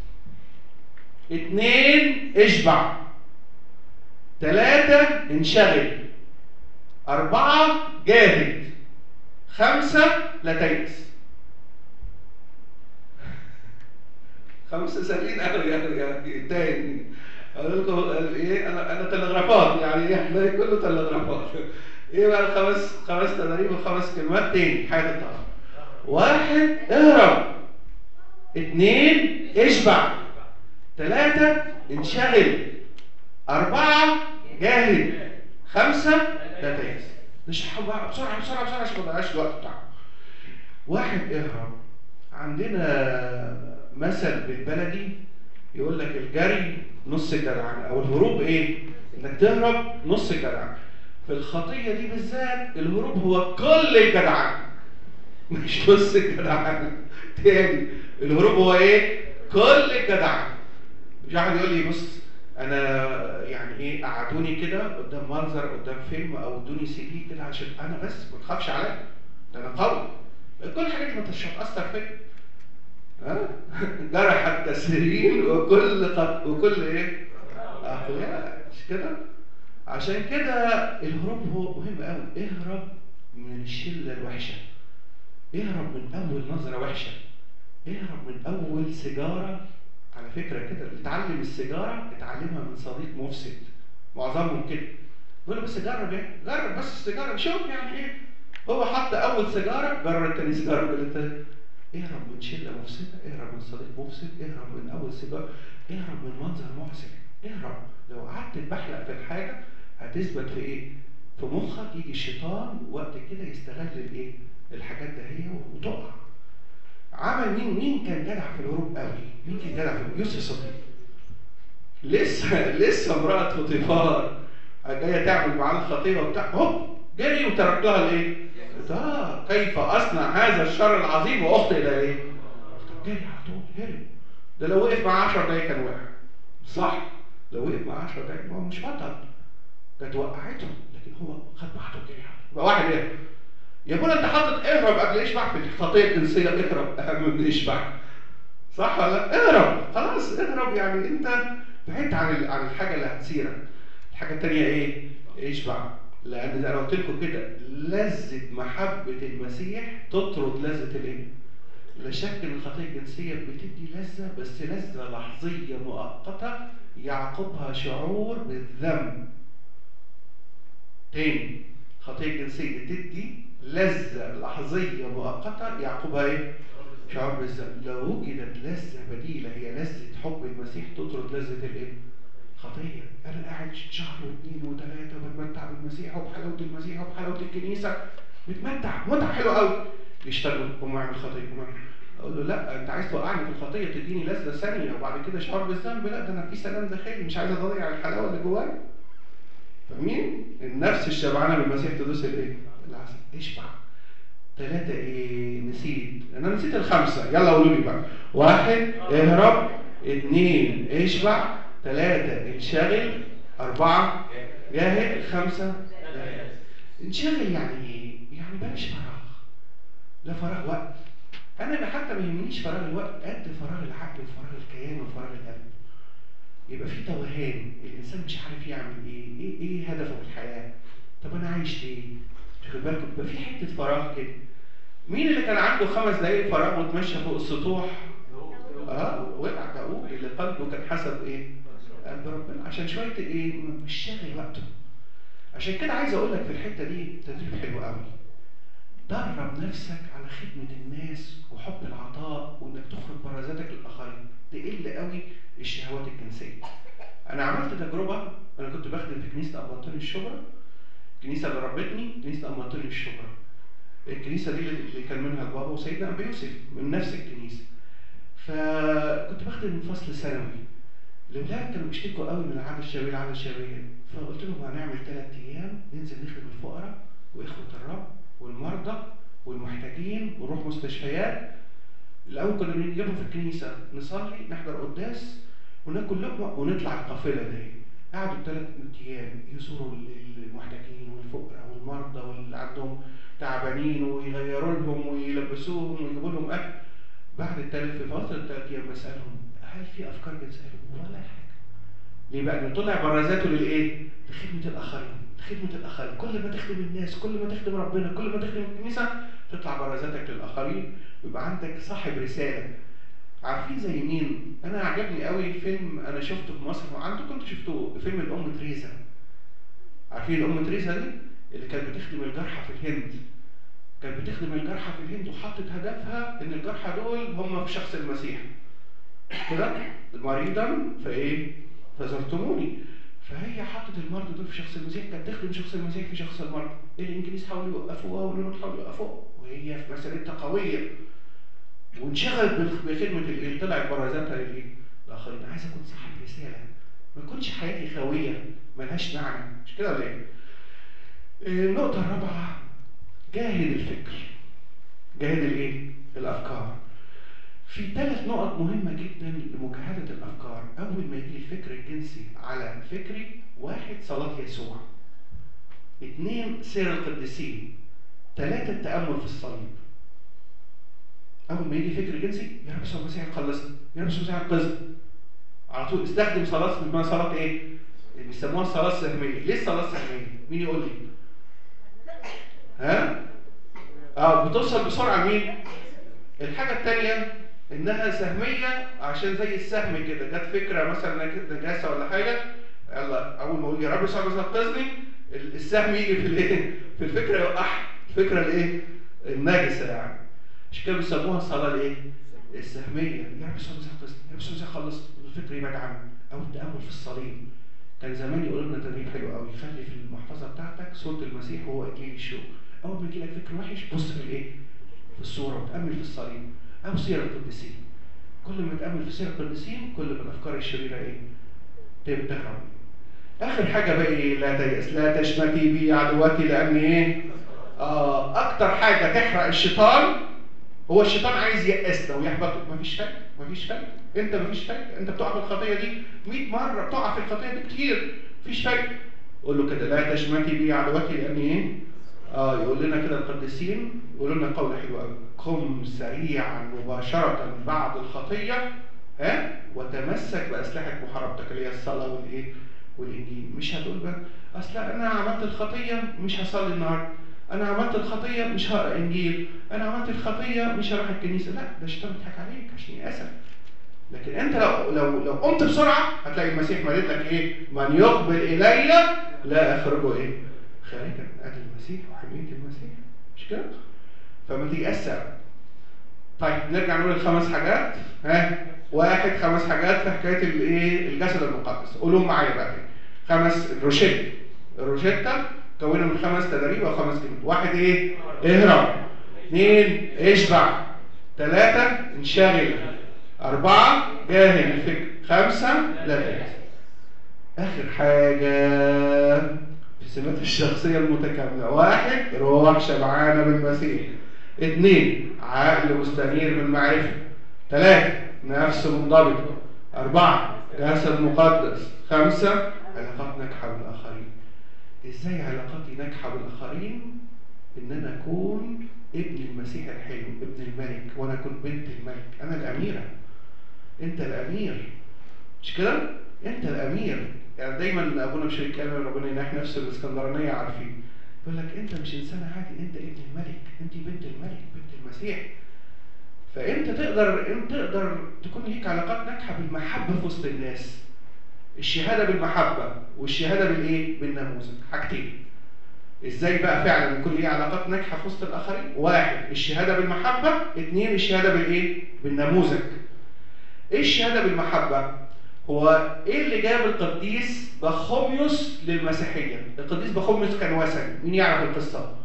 اتنين اشبع تلاتة انشغل أربعة جاهد خمسة لا تيأس خمسة سهلين أوي يعني تاني أقول لكم إيه أنا أنا تلغرافات يعني إيه هتلاقي كله تلغرافات إيه بقى الخمس خمس تدريب وخمس كلمات تاني حاجة الطهارة واحد اهرب اتنين اشبع ثلاثة انشغل أربعة جاهد خمسة لا تيأس نشرحهم بقى بسرعة بسرعة بسرعة عشان ما نضيعش الوقت بتاعهم واحد اهرب عندنا مثل بالبلدي يقول لك الجري نص الجدعان او الهروب ايه؟ انك تهرب نص الجدعان في الخطيه دي بالذات الهروب هو كل الجدعان مش نص الجدعان تاني الهروب هو ايه؟ كل الجدعان مش واحد يقول لي بص انا يعني ايه قعدوني كده قدام منظر قدام فيلم او ادوني سي دي كده عشان انا بس ما تخافش عليا ده انا قوي كل الحاجات دي مش هتاثر فيا ها جرح التسريين وكل قد وكل ايه اقوياء مش كده عشان كده الهروب هو مهم قوي اهرب من الشله الوحشه اهرب من اول نظره وحشه اهرب من اول سيجاره على فكره كده اللي اتعلم السيجاره اتعلمها من صديق مفسد معظمهم كده بيقول له بس جرب يعني جرب بس السيجاره شوف يعني ايه هو حط اول سيجاره جرب تاني سيجاره يقول التاني اهرب من شله مفسده اهرب من صديق مفسد اهرب من اول سيجاره اهرب من منظر محزن اهرب لو قعدت تبحلق في الحاجه هتثبت في ايه؟ في مخك يجي الشيطان وقت كده يستغل الايه؟ الحاجات ده هي وتقع عمل مين مين كان جدع في الهروب قوي؟ مين كان جدع في الهروب؟ يوسف صديق لسه لسه امرأة فوطيفار جاية تعمل معاه الخطية وبتاع هوب جري وترك لها الايه؟ ده كيف اصنع هذا الشر العظيم واخطئ الى ايه؟ جري على طول هرب ده لو وقف معاه 10 دقايق كان وقع صح لو وقف مع 10 دقايق ما هو مش بطل كانت وقعته لكن هو خد بعضه وجري يبقى واحد ايه يا ابونا انت حاطط اهرب قبل اشبع في الخطيه الجنسيه اهرب اهم من اشبع صح ولا لا؟ اهرب خلاص اهرب يعني انت بعدت عن عن الحاجه اللي هتثيرك الحاجه الثانيه ايه؟ اشبع لان زي انا قلت لكم كده لذه محبه المسيح تطرد لذه الايه؟ لا شك ان الخطيه الجنسيه بتدي لذه بس لذه لحظيه مؤقته يعقبها شعور بالذنب. تاني الخطيه الجنسيه تدي لذه لحظيه مؤقته يعقبها ايه؟ شعور بالذنب. لو وجدت لذه بديله هي لذه حب المسيح تطرد لذه الايه؟ خطيه. انا قاعد شهر واثنين وثلاثه بتمتع بالمسيح وبحلاوه المسيح وبحلاوه الكنيسه بتمتع متعه حلوه قوي. يشتغل قوم اعمل خطيه قوم اعمل اقول له لا انت عايز توقعني في الخطيه تديني لذه ثانيه وبعد كده شعور بالذنب لا ده انا في سلام داخلي مش عايز اضيع الحلاوه اللي جوايا فاهمين؟ النفس الشبعانه بالمسيح تدوس الايه؟ العسل اشبع ثلاثة ايه نسيت انا نسيت الخمسة يلا قولوا لي بقى واحد اهرب اثنين اشبع ثلاثة انشغل أربعة جاهد خمسة انشغل يعني ايه؟ يعني بلاش فراغ لا فراغ وقت انا حتى ما يهمنيش فراغ الوقت قد فراغ العقل وفراغ الكيان وفراغ القلب يبقى في توهان الانسان مش عارف يعمل ايه ايه ايه هدفه في الحياه طب انا عايش ليه خد بالكم يبقى في حته فراغ كده مين اللي كان عنده خمس دقايق فراغ وتمشى فوق السطوح اه وقع داوود اللي قلبه كان حسب ايه قلب ربنا عشان شويه ايه مش شاغل وقته عشان كده عايز اقول لك في الحته دي تدريب حلو قوي درب نفسك على خدمة الناس وحب العطاء وانك تخرج بره ذاتك للاخرين تقل قوي الشهوات الجنسية. أنا عملت تجربة أنا كنت بخدم في كنيسة أبو أنطونيو الشبرا الكنيسة اللي ربتني كنيسة أبو أنطونيو الشبرا. الكنيسة دي اللي كان منها البابا وسيدنا أبو يوسف من نفس الكنيسة. فكنت بخدم فصل ثانوي. الأولاد كانوا بيشتكوا قوي من العادة الشبابية العادة الشبابية فقلت لهم هنعمل ثلاث أيام ننزل نخدم الفقراء وإخوة الرب والمرضى والمحتاجين ونروح مستشفيات الاول كنا بنجيبهم في الكنيسه نصلي نحضر قداس وناكل لقمه ونطلع القافله دي قعدوا ثلاث ايام يزوروا المحتاجين والفقراء والمرضى واللي عندهم تعبانين ويغيروا لهم ويلبسوهم ويجيبوا لهم اكل بعد الثالث في فتره الثلاث ايام بسالهم هل في افكار بتسالهم ولا حاجه ليه بقى؟ طلع بره ذاته للايه؟ لخدمه الاخرين خدمة الآخرين كل ما تخدم الناس كل ما تخدم ربنا كل ما تخدم الكنيسة تطلع بره ذاتك للآخرين ويبقى عندك صاحب رسالة عارفين زي مين؟ أنا عجبني قوي فيلم أنا شفته في مصر عندكم كنت شفتوه فيلم الأم تريزا عارفين الأم تريزا دي؟ اللي كانت بتخدم الجرحى في الهند كانت بتخدم الجرحى في الهند وحطت هدفها إن الجرحى دول هم في شخص المسيح كده مريضا فإيه؟ فزرتموني فهي حطت المرضى دول في شخص المسيح كانت تخدم شخص المسيح في شخص المرضى الانجليز حاولوا يوقفوها والهنود حاولوا يوقفوها وهي في مسيرتها قويه وانشغلت بخدمه اللي طلعت بره ذاتها للايه؟ الاخرين عايز اكون صاحب رساله ما تكونش حياتي خاويه ملهاش معنى مش كده ولا ايه؟ النقطه الرابعه جاهد الفكر جاهد الايه؟ الافكار في ثلاث نقط مهمة جدا لمجاهدة الأفكار، أول ما يجي الفكر الجنسي على فكري، واحد صلاة يسوع. اثنين سير القديسين. ثلاثة التأمل في الصليب. أول ما يجي فكر جنسي، يا رب يسوع المسيح يخلصني، يا رب يسوع المسيح ينقذني. على طول استخدم صلاة اسمها صلاة إيه؟ بيسموها الصلاة السهمية، ليه الصلاة السهمية؟ مين يقول لي؟ ها؟ اه بتوصل بسرعة مين؟ الحاجة الثانية انها سهميه عشان زي السهم كده جت فكره مثلا نجاسه ولا حاجه يلا اول ما اقول يا رب يسوع انقذني السهم يجي في الايه؟ في الفكره يوقعها الفكره الايه؟ النجسه يعني عشان كده بيسموها الصلاه الايه؟ السهميه يا رب يسوع انقذني يا رب يسوع خلص الفكر يبعد عنه او التامل في الصليب كان زمان يقولوا لنا تدريب حلو قوي خلي في المحفظه بتاعتك صوره المسيح وهو اكليل الشوق اول ما يجي لك فكر وحش بص في الايه؟ في الصوره وتامل في الصليب أو سير القديسين كل ما تأمل في سير القديسين كل ما الأفكار الشريرة إيه؟ تهرب آخر حاجة بقى إيه؟ لا تيأس لا تشمتي بي عدوتي لأني إيه؟ آه أكتر حاجة تحرق الشيطان هو الشيطان عايز يأسنا ويحبطك مفيش فايدة مفيش فايده انت مفيش فايده انت بتقع في الخطيه دي 100 مره بتقع في الخطيه دي كتير مفيش فايده قول له كده لا تشمتي بي عدوتي لاني ايه اه يقول لنا كده القديسين يقولوا لنا قول حلو قوي قم سريعا مباشره بعد الخطيه ها وتمسك باسلحه محاربتك اللي هي الصلاه والايه والانجيل مش هتقول بقى اصل انا عملت الخطيه مش هصلي النهارده انا عملت الخطيه مش هقرا انجيل انا عملت الخطيه مش هروح الكنيسه لا ده الشيطان بيضحك عليك عشان يأسف لكن انت لو لو لو قمت بسرعه هتلاقي المسيح مالك لك ايه من يقبل الي لا اخرجه ايه خارجا ادي المسيح وحميه المسيح مش كده فما تيأس طيب نرجع نقول الخمس حاجات ها واحد خمس حاجات في حكايه الايه الجسد المقدس قولهم معايا بقى خمس روشيت الروشيتا كونه من خمس تدريب او خمس كلمات واحد ايه اهرب اثنين اشبع ثلاثة انشغل أربعة جاهل الفكر خمسة لا تنسى آخر حاجة في سمات الشخصية المتكاملة واحد روح شبعانة بالمسيح اثنين عقل مستنير بالمعرفة ثلاثة نفس منضبطة أربعة جسد مقدس خمسة علاقات ناجحة بالآخرين إزاي علاقاتي ناجحة بالآخرين؟ إن أنا أكون ابن المسيح الحلو ابن الملك وأنا أكون بنت الملك أنا الأميرة أنت الأمير مش كده؟ أنت الأمير يعني دايما أبونا بشير كامل ربنا يناح نفسه الإسكندرانية عارفين يقول لك أنت مش إنسان عادي أنت ابن الملك أنت بنت الملك بنت المسيح فانت تقدر انت تقدر تكون ليك علاقات ناجحه بالمحبه في وسط الناس الشهاده بالمحبه والشهاده بالايه بالنموذج حاجتين ازاي بقى فعلا يكون لي علاقات ناجحه في وسط الاخرين واحد الشهاده بالمحبه اثنين الشهاده بالايه بالنموذج ايه الشهاده بالمحبه هو ايه اللي جاب القديس بخوميوس للمسيحيه القديس بخوميوس كان وثني مين يعرف القصه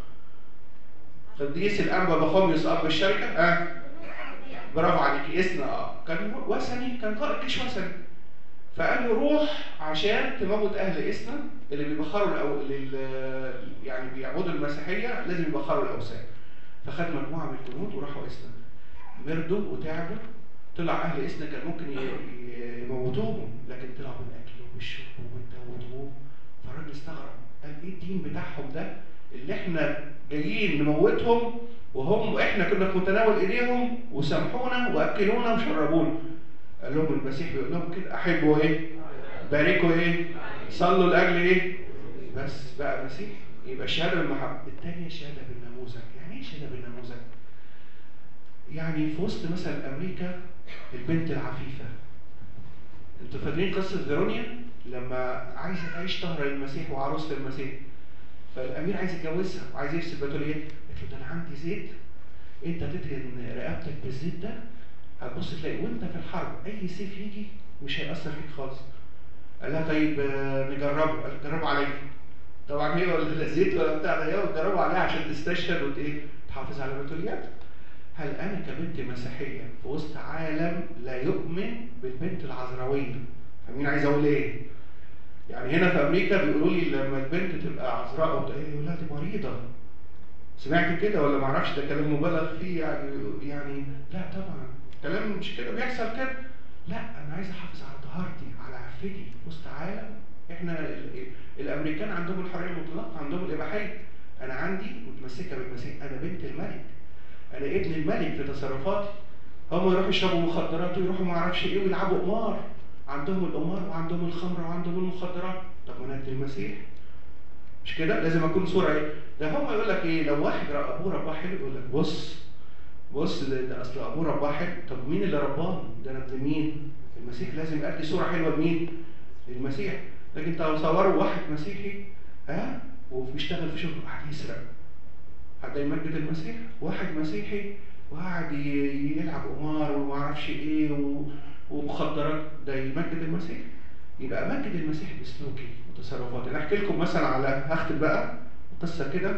قديس الانبا بخوميوس اب الشركه اه برافو عليك اسنا اه كان وثني كان قائد جيش وثني فقال له روح عشان تموت اهل اسنا اللي بيبخروا الأو... لل... يعني بيعبدوا المسيحيه لازم يبخروا الاوثان فخد مجموعه من الجنود وراحوا اسنا مردوا وتعبوا طلع اهل اسنا كان ممكن ي... يموتوهم لكن طلعوا بالاكل وبالشرب وبالدواء فالراجل استغرب قال ايه الدين بتاعهم ده اللي احنا جايين نموتهم وهم احنا كنا في متناول ايديهم وسامحونا واكلونا وشربونا قال لهم المسيح بيقول لهم كده احبوا ايه باركوا ايه صلوا لاجل ايه بس بقى مسيح يبقى الشهاده بالمحبه الثانيه شهاده بالنموذج يعني ايه شهاده بالنموذج يعني في وسط مثلا امريكا البنت العفيفه انتوا فاكرين قصه فيرونيا لما عايزه تعيش طهره للمسيح وعروسه المسيح فالامير عايز يتجوزها وعايز يرسل بتوليات قالت له ده انا عندي زيت انت تدهن رقبتك بالزيت ده هتبص تلاقي وانت في الحرب اي سيف يجي مش هيأثر فيك خالص قال لها طيب نجربه قال جربوا عليا طبعا هي ولا زيت ولا بتاع ده هي جربوا عليها عشان تستشهد وت ايه تحافظ على بتوليات هل انا كبنت مسيحيه في وسط عالم لا يؤمن بالبنت العذراويه فاهمين عايز اقول ايه يعني هنا في امريكا بيقولوا لي لما البنت تبقى عذراء او يقول لها دي مريضه سمعت كده ولا ما اعرفش ده كلام مبالغ فيه يعني يعني لا طبعا كلام مش كده بيحصل كده لا انا عايز احافظ على طهارتي على عفتي في وسط عالم احنا الامريكان عندهم الحريه المطلقه عندهم الاباحيه انا عندي متمسكه بالمسيح انا بنت الملك انا ابن الملك في تصرفاتي هم يروحوا يشربوا مخدرات ويروحوا ما اعرفش ايه ويلعبوا قمار عندهم القمار وعندهم الخمر وعندهم المخدرات طب ما انا ابن المسيح مش كده لازم اكون صوره ايه ده هم يقول لك ايه لو واحد ابوه رباه حلو يقول لك بص بص ده, ده اصل ابوه رباه حلو طب مين اللي رباه ده انا ابن مين المسيح لازم ادي صوره حلوه لمين للمسيح لكن تصوروا واحد مسيحي ها وبيشتغل في شغل قاعد يسرق حد يمجد المسيح واحد مسيحي وقاعد يلعب قمار وما اعرفش ايه ومخدرات ده يمجد المسيح يبقى امجد المسيح بسلوكي وتصرفاتي انا احكي لكم مثلا على هختم بقى قصه كده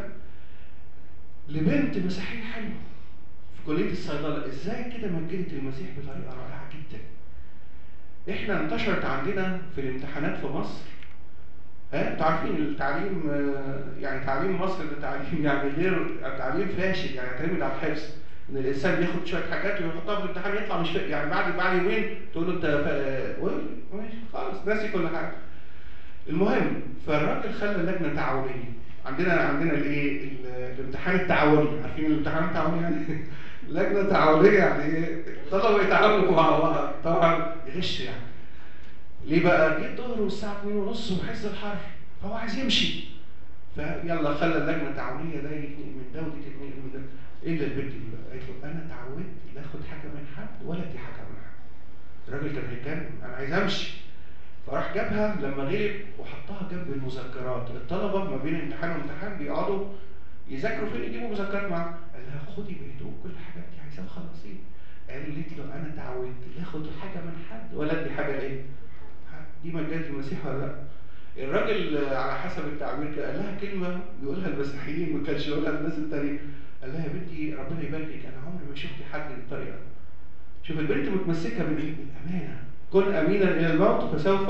لبنت مسيحيه حلوه في كليه الصيدله ازاي كده مجدت المسيح بطريقه رائعه جدا احنا انتشرت عندنا في الامتحانات في مصر ها انتوا عارفين التعليم يعني تعليم مصر ده تعليم يعني غير تعليم فاشل يعني يعتمد على الحفظ ان الانسان بياخد شويه حاجات ويحطها في الامتحان يطلع مش فاهم يعني بعد بعد يومين تقول له انت فا- وي- ماشي خلاص ناسي كل حاجه المهم فالراجل خلى اللجنه تعاونيه عندنا عندنا الايه ال- الامتحان التعاوني عارفين الامتحان التعاوني يعني لجنه تعاونيه يعني ايه الطلبه يتعاونوا مع بعض طبعا يغش يعني ليه بقى؟ جه الظهر والساعه 2 ونص وحس الحر فهو عايز يمشي فيلا خلى اللجنه التعاونيه ده يتنقل من ده ودي تتنقل من ده الا البنت دي بقى قالت له انا اتعودت لا اخد حاجه من حد ولا ادي حاجه من حد الراجل كان هيتجنن انا عايز امشي فراح جابها لما غلب وحطها جنب المذكرات الطلبه ما بين امتحان وامتحان بيقعدوا يذاكروا فين يجيبوا مذكرات معاهم قال لها خدي بهدوء كل حاجه انت عايزاها خلصيه قالت له انا اتعودت لا اخد حاجه من حد ولا ادي حاجه لايه دي مجال المسيح ولا لا الراجل آه، على حسب التعبير كده قال لها كلمه بيقولها المسيحيين ما كانش يقولها الناس التانية قال لها يا بنتي ربنا يباركك انا عمري ما شفت حد بالطريقه دي شوف البنت متمسكه بالايه؟ بالامانه كن امينا الى الموت فسوف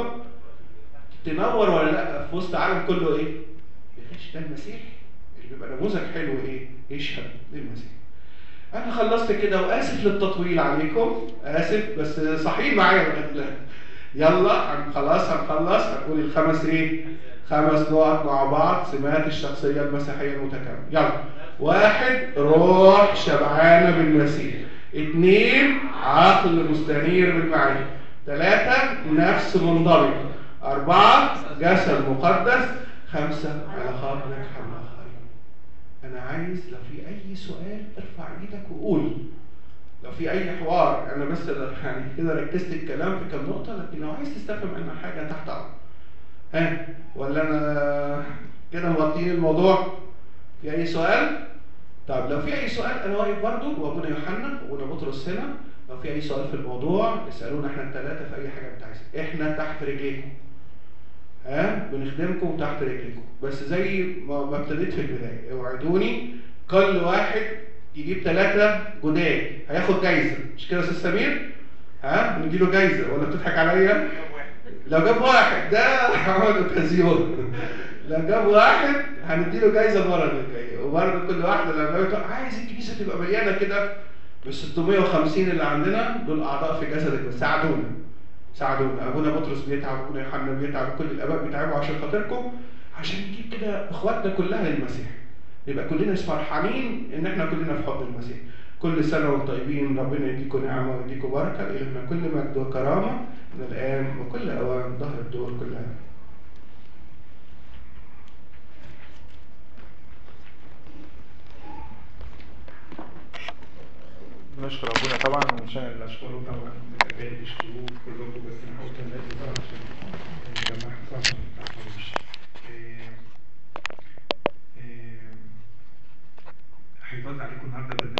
تنور ولا لا في وسط عالم كله ايه؟ بيغش ده المسيح اللي بيبقى نموذج حلو ايه؟ يشهد للمسيح. انا خلصت كده واسف للتطويل عليكم اسف بس صحيح معايا لغايه الآن. يلا هن- خلاص هنخلص هنقول الخمس ايه؟ خمس نقط مع بعض سمات الشخصيه المسيحيه المتكامله. يلا واحد روح شبعانه بالمسيح. اثنين عقل مستنير بالمعرفه. ثلاثة نفس منضبطة. أربعة جسد مقدس. خمسة علاقات ناجحة مع الآخرين. أنا عايز لو في أي سؤال ارفع إيدك وقول. لو في أي حوار أنا بس يعني كده ركزت الكلام في كام نقطة لكن لو عايز تستفهم منها حاجة تحت أمرك. ها ولا أنا كده مغطيين الموضوع؟ في أي سؤال؟ طب لو في أي سؤال أنا واقف برضه وأبونا يوحنا وأبونا بطرس هنا لو في أي سؤال في الموضوع اسألونا إحنا الثلاثة في أي حاجة أنت عايزها. إحنا تحت رجليكم. ها بنخدمكم تحت رجليكم بس زي ما ما ابتديت في البدايه اوعدوني كل واحد يجيب ثلاثه جداد هياخد جايزه مش كده يا استاذ سمير؟ ها نديله جايزه ولا بتضحك عليا؟ لو جاب واحد ده عمل اوكازيون لو جاب واحد هنديله جايزه المره اللي جايه وبرضه كل واحده لما يقول عايز الكنيسه تبقى مليانه كده بال 650 اللي عندنا دول اعضاء في جسدك بس ساعدونا ساعدونا ابونا بطرس بيتعب ابونا يوحنا بيتعب كل الاباء بيتعبوا عشان خاطركم عشان نجيب كده اخواتنا كلها للمسيح يبقى كلنا فرحانين ان احنا كلنا في حب المسيح كل سنه وانتم طيبين ربنا يديكم نعمه ويديكم بركه الهنا كل مجد وكرامه من الان وكل اوان ظهر الدور كلها
نشكر ابونا طبعا عشان اللي اشكره طبعا الاباء بيشكروه كلكم بس انا قلت الناس طبعا عشان الجماعه طبعا ما تتعصبوش. آه، آه، هيتوزع عليكم النهارده برنامج